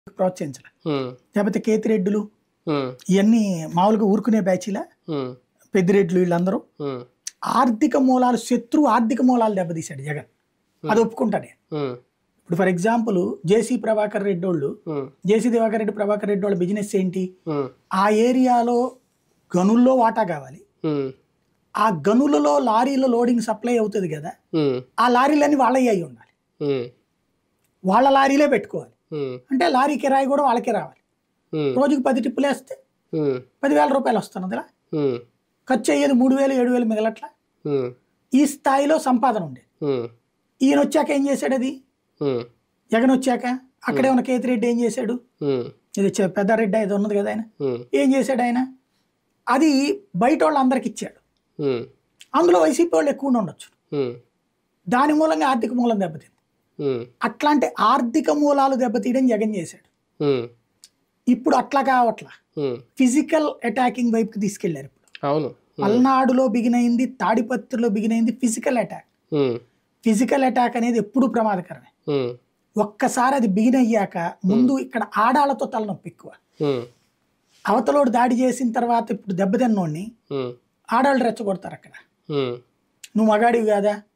ప్రోత్సహించాలి ఉమ్, లేకపోతే కేతిరెడ్డులు ఉమ్, ఇవన్నీ మామూలుగా ఊరుకునే బ్యాచీలా ఉమ్, పెద్దిరెడ్లు వీళ్ళందరూ ఉమ్, ఆర్థిక మూలాలు శత్రువు ఆర్థిక మూలాలు దెబ్బతీశాడు జగన్ అది ఒప్పుకుంటానే ఉమ్, ఇప్పుడు for example JC Prabhakar Reddy వాళ్ళు ఉమ్, జేసీ దివాకర్ రెడ్డి ప్రభాకర్ రెడ్డి వాళ్ళ బిజినెస్ ఏంటి ఉమ్, ఆ ఏరియాలో గనుల్లో వాటా కావాలి ఉమ్, ఆ గనులలో లారీలో లోడింగ్ సప్లై అవుతుంది కదా ఉమ్, ఆ లారీలన్నీ వాళ్ళవి అయి ఉండాలి ఉమ్, వాళ్ళ లారీలే పెట్టుకోవాలి ఉమ్, అంటే లారీ కిరాయి కూడా వాళ్ళకే రావాలి ఉమ్, రోజుకి పది టిప్పులు వేస్తే ఉమ్, పదివేల రూపాయలు వస్తున్నది ఇలా ఉమ్, ఖర్చు అయ్యేది మూడు వేలు ఏడు వేలు మిగలట్లా ఉమ్, ఈ స్థాయిలో సంపాదన ఉండేది ఉమ్, ఈయన వచ్చాక ఏం చేశాడు అది ఉమ్, జగన్ వచ్చాక అక్కడే ఉన్న కేతిరెడ్డి ఏం చేశాడు ఉమ్, ఇది చె- పెద్దారెడ్డి ఏదో ఉన్నది కదా ఆయన ఉమ్, ఏం చేశాడు ఆయన అది బయట వాళ్ళందరికి ఇచ్చాడు ఉమ్, అందులో వైసీపీ వాళ్ళు ఎక్కువ ఉండొచ్చు ఉమ్, దాని మూలంగా ఆర్థిక మూలం దెబ్బతింది ఉమ్, అట్లాంటి ఆర్థిక మూలాలు దెబ్బతీయడం జగన్ చేశాడు ఉమ్, ఇప్పుడు అట్లా కావట్లా ఉమ్, ఫిజికల్ అటాకింగ్ వైపుకి తీసుకెళ్లారు ఇప్పుడు అవును పల్నాడులో బిగినైంది తాడిపత్రిలో బిగినైంది ఫిజికల్ అటాక్ ఉమ్, ఫిజికల్ అటాక్ అనేది ఎప్పుడు ప్రమాదకరమే ఉమ్, ఒక్కసారి అది బిగిన్ అయ్యాక ముందు ఇక్కడ ఆడాలతో తలనొప్పి ఎక్కువ ఉమ్, అవతలోడు దాడి చేసిన తర్వాత ఇప్పుడు దెబ్బతిన్నోడిని ఉమ్, ఆడాళ్ళు రెచ్చగొడతారు అక్కడ ఉమ్, నువ్వు మగాడివి కాదా